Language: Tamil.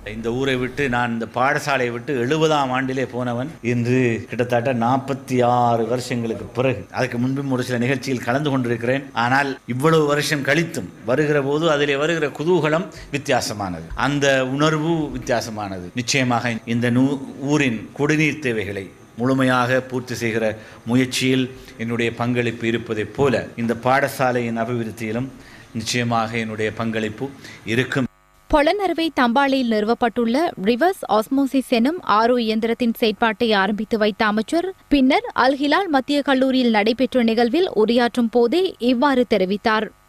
இந்த ஊரை விட்டு நான் இந்த பாடசாலையை விட்டு எழுபதாம் ஆண்டிலே போனவன் இன்று கிட்டத்தட்ட நாற்பத்தி ஆறு வருஷங்களுக்கு பிறகு அதுக்கு முன்பும் ஒரு சில நிகழ்ச்சியில் கலந்து கொண்டிருக்கிறேன் ஆனால் இவ்வளவு வருஷம் கழித்தும் வருகிற போது அதிலே வருகிற குதூகலம் வித்தியாசமானது அந்த உணர்வு வித்தியாசமானது நிச்சயமாக இந்த நூ ஊரின் குடிநீர் தேவைகளை முழுமையாக பூர்த்தி செய்கிற முயற்சியில் என்னுடைய பங்களிப்பு இருப்பதைப் போல இந்த பாடசாலையின் அபிவிருத்தியிலும் நிச்சயமாக என்னுடைய பங்களிப்பு இருக்கும் பொலனறுவை தம்பாளையில் நிறுவப்பட்டுள்ள ரிவர்ஸ் ஆஸ்மோசிஸ் எனும் ஆரோ இயந்திரத்தின் செயற்பாட்டை ஆரம்பித்து வைத்த அமைச்சர் பின்னர் அல் ஹிலால் மத்திய கல்லூரியில் நடைபெற்ற நிகழ்வில் உரையாற்றும் போதே இவ்வாறு தெரிவித்தார்